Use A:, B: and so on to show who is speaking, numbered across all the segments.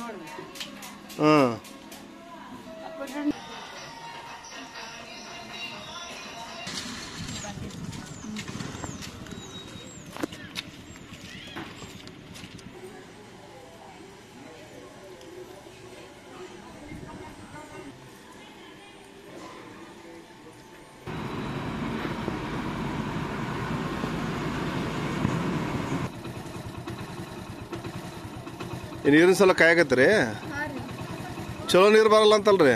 A: ಹಾಂ ಈ ನೀರಿನ ಸಲ ಕಾಯಕತ್ತೀರಿ ಚಲೋ ನೀರು ಬರಲ್ಲ ಅಂತಲ್ರಿ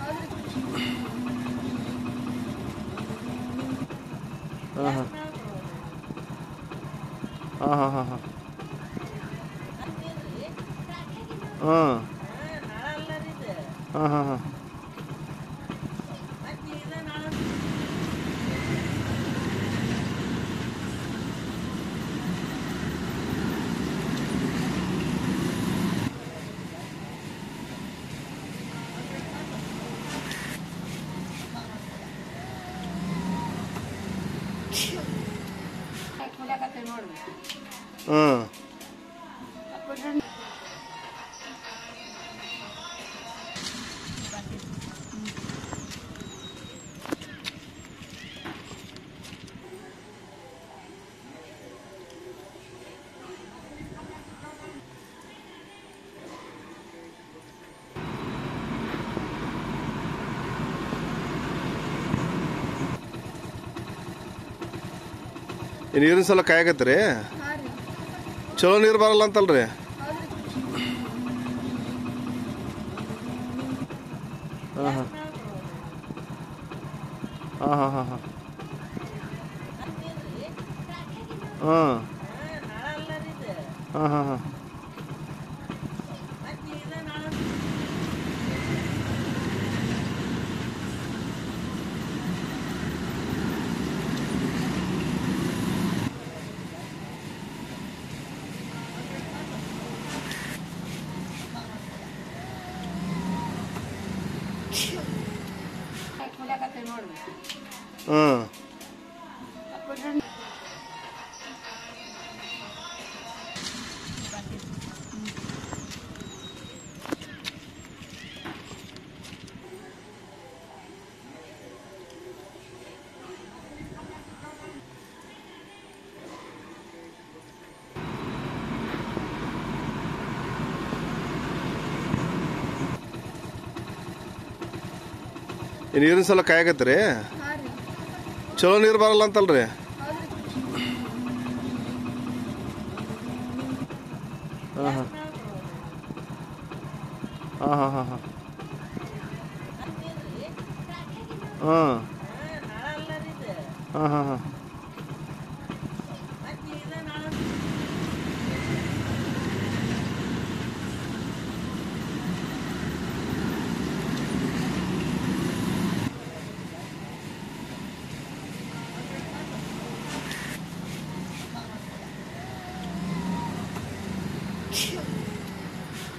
A: ಹಾಂ ಹಾಂ ಹಾಂ ಹಾಂ ಹಾಂ ಹಾಂ ಹಾಂ ಹಾಂ ಹಾಂ ಹಾಂ ಹಾಂ ಈ ನೀರಿನ ಸಲ ಕಾಯಕತ್ತೀರಿ ಚಲೋ ನೀರು ಬರಲ್ಲ ಅಂತಲ್ರಿ ಹಾಂ ಹಾಂ ಹಾಂ ಹಾಂ ಹಾಂ ಹಾಂ ಹಾಂ ಹಾಂ ಹಾಂ ಹಾಂ ಹಾಂ ಈ ನೀರಿನ ಸಲ ಕಾಯಕತ್ತೀರಿ ಚಲೋ ನೀರು ಬರಲ್ಲ ಅಂತಲ್ರಿ ಹಾಂ ಹಾಂ ಹಾಂ ಹಾಂ ಹಾಂ ಹಾಂ ಹಾಂ ಹಾಂ ಹಾಂ ಹಾಂ